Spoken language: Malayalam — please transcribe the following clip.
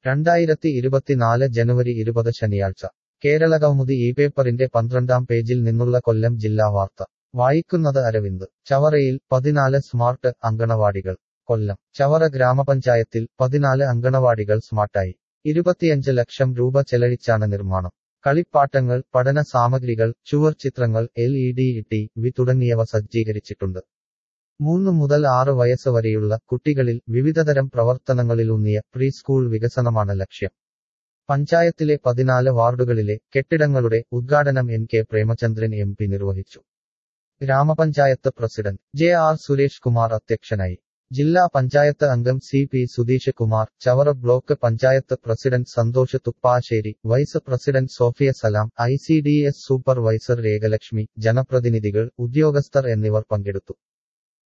രണ്ടായിരത്തി ഇരുപത്തിനാല് ജനുവരി ഇരുപത് ശനിയാഴ്ച കേരളകൗമുദി ഈ പേപ്പറിന്റെ പന്ത്രണ്ടാം പേജിൽ നിന്നുള്ള കൊല്ലം ജില്ലാ വാർത്ത വായിക്കുന്നത് അരവിന്ദ് ചവറയിൽ പതിനാല് സ്മാർട്ട് അങ്കണവാടികൾ കൊല്ലം ചവറ ഗ്രാമപഞ്ചായത്തിൽ പതിനാല് അങ്കണവാടികൾ സ്മാർട്ടായി ഇരുപത്തിയഞ്ച് ലക്ഷം രൂപ ചെലഴിച്ചാണ് നിർമ്മാണം കളിപ്പാട്ടങ്ങൾ പഠന സാമഗ്രികൾ ചുവർച്ചിത്രങ്ങൾ L E D T V തുടങ്ങിയവ സജ്ജീകരിച്ചിട്ടുണ്ട് മൂന്ന് മുതൽ ആറ് വയസ്സ് വരെയുള്ള കുട്ടികളിൽ വിവിധതരം പ്രവർത്തനങ്ങളിലൂന്നിയ പ്രീ സ്കൂൾ വികസനമാണ് ലക്ഷ്യം പഞ്ചായത്തിലെ പതിനാല് വാർഡുകളിലെ കെട്ടിടങ്ങളുടെ ഉദ്ഘാടനം N K Premachandran M P നിർവഹിച്ചു grama panchayat president J R Suresh Kumar അധ്യക്ഷനായി ജില്ലാ പഞ്ചായത്ത് അംഗം C P Sudheesh Kumar Chavara block panchayat president Santhosh Thuppassery vice president Sophia Salam I C D S supervisor Rekhalakshmi ജനപ്രതിനിധികൾ ഉദ്യോഗസ്ഥർ എന്നിവർ പങ്കെടുത്തു